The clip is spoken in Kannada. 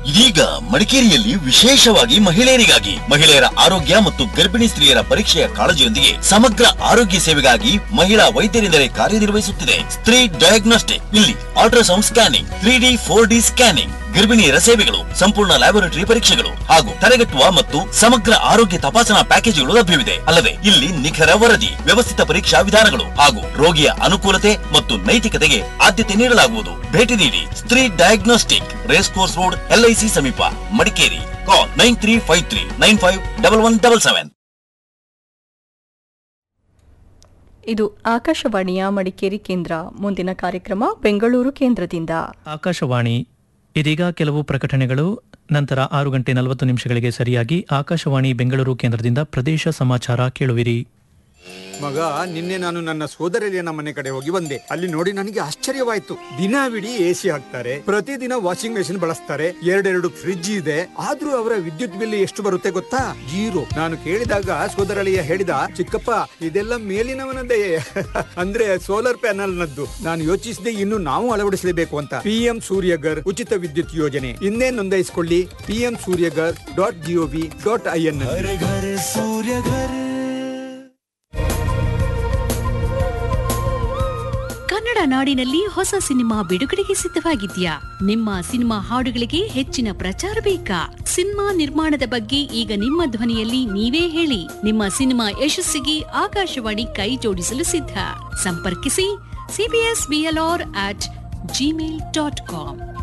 ಇದೀಗ ಮಡಿಕೇರಿಯಲ್ಲಿ ವಿಶೇಷವಾಗಿ ಮಹಿಳೆಯರಿಗಾಗಿ ಮಹಿಳೆಯರ ಆರೋಗ್ಯ ಮತ್ತು ಗರ್ಭಿಣಿ ಸ್ತ್ರೀಯರ ಪರೀಕ್ಷೆಯ ಕಾಳಜಿಯೊಂದಿಗೆ ಸಮಗ್ರ ಆರೋಗ್ಯ ಸೇವೆಗಾಗಿ ಮಹಿಳಾ ವೈದ್ಯರಿಂದಲೇ ಕಾರ್ಯನಿರ್ವಹಿಸುತ್ತಿದೆ ಸ್ತ್ರೀ ಡಯಾಗ್ನೋಸ್ಟಿಕ್ ಇಲ್ಲಿ ultrasound scanning three D four D scanning ಗರ್ಭಿಣಿಯರ ಸೇವೆಗಳು ಸಂಪೂರ್ಣ ಲ್ಯಾಬೊರೇಟರಿ ಪರೀಕ್ಷೆಗಳು ಹಾಗೂ ತಡೆಗಟ್ಟುವ ಮತ್ತು ಸಮಗ್ರ ಆರೋಗ್ಯ ತಪಾಸಣಾ ಪ್ಯಾಕೇಜ್ಗಳು ಲಭ್ಯವಿದೆ ಅಲ್ಲದೆ ಇಲ್ಲಿ ನಿಖರ ವರದಿ ವ್ಯವಸ್ಥಿತ ಪರೀಕ್ಷಾ ವಿಧಾನಗಳು ಹಾಗೂ ರೋಗಿಯ ಅನುಕೂಲತೆ ಮತ್ತು ನೈತಿಕತೆಗೆ ಆದ್ಯತೆ ನೀಡಲಾಗುವುದು ಭೇಟಿ ನೀಡಿ Stree diagnostic race course road LIC ಸಮೀಪ Madikeri call nine three five three nine five double one double seven ಇದು ಆಕಾಶವಾಣಿಯ ಮಡಿಕೇರಿ ಕೇಂದ್ರ ಮುಂದಿನ ಕಾರ್ಯಕ್ರಮ ಬೆಂಗಳೂರು ಕೇಂದ್ರದಿಂದ ಆಕಾಶವಾಣಿ ಇದೀಗ ಕೆಲವು ಪ್ರಕಟಣೆಗಳು ನಂತರ ಆರು ಗಂಟೆ ನಲವತ್ತು ನಿಮಿಷಗಳಿಗೆ ಸರಿಯಾಗಿ ಆಕಾಶವಾಣಿ ಬೆಂಗಳೂರು ಕೇಂದ್ರದಿಂದ ಪ್ರದೇಶ ಸಮಾಚಾರ ಕೇಳುವಿರಿ ಮಗ ನಿನ್ನೆ ನಾನು ನನ್ನ ಸೋದರಳಿಯನ ಮನೆ ಕಡೆ ಹೋಗಿ ಬಂದೆ ಅಲ್ಲಿ ನೋಡಿ ನನಗೆ ಆಶ್ಚರ್ಯವಾಯ್ತು ದಿನವಿಡೀ ಎ ಸಿ ಹಾಕ್ತಾರೆ ಪ್ರತಿದಿನ ವಾಷಿಂಗ್ ಮೆಷಿನ್ ಬಳಸ್ತಾರೆ ಎರಡೆರಡು ಫ್ರಿಡ್ಜ್ ಇದೆ ಆದ್ರೂ ಅವರ ವಿದ್ಯುತ್ ಬಿಲ್ ಎಷ್ಟು ಬರುತ್ತೆ ಗೊತ್ತಾ ಜೀರೋ ನಾನು ಕೇಳಿದಾಗ ಸೋದರಳಿಯ ಹೇಳಿದ ಚಿಕ್ಕಪ್ಪ ಇದೆಲ್ಲ ಮೇಲಿನವನದೇ ಅಂದ್ರೆ ಸೋಲಾರ್ ಪ್ಯಾನಲ್ ನದ್ದು ನಾನು ಯೋಚಿಸಿದೆ ಇನ್ನು ನಾವು ಅಳವಡಿಸಲೇಬೇಕು ಅಂತ ಪಿಎಂ ಸೂರ್ಯಗರ್ ಉಚಿತ ವಿದ್ಯುತ್ ಯೋಜನೆ ಇನ್ನೇ ನೋಂದಾಯಿಸಿಕೊಳ್ಳಿ PM Suryaghar dot G O V dot I N Kannada ನಾಡಿನಲ್ಲಿ ಹೊಸ ಸಿನಿಮಾ ಬಿಡುಗಡೆಗೆ ಸಿದ್ಧವಾಗಿದ್ಯಾ ನಿಮ್ಮ ಸಿನಿಮಾ ಹಾಡುಗಳಿಗೆ ಹೆಚ್ಚಿನ ಪ್ರಚಾರ ಬೇಕಾ ಸಿನಿಮಾ ನಿರ್ಮಾಣದ ಬಗ್ಗೆ ಈಗ ನಿಮ್ಮ ಧ್ವನಿಯಲ್ಲಿ ನೀವೇ ಹೇಳಿ ನಿಮ್ಮ ಸಿನಿಮಾ ಯಶಸ್ಸಿಗೆ ಆಕಾಶವಾಣಿ ಕೈ ಜೋಡಿಸಲು ಸಿದ್ಧ ಸಂಪರ್ಕಿಸಿ CBS BLR at Gmail dot com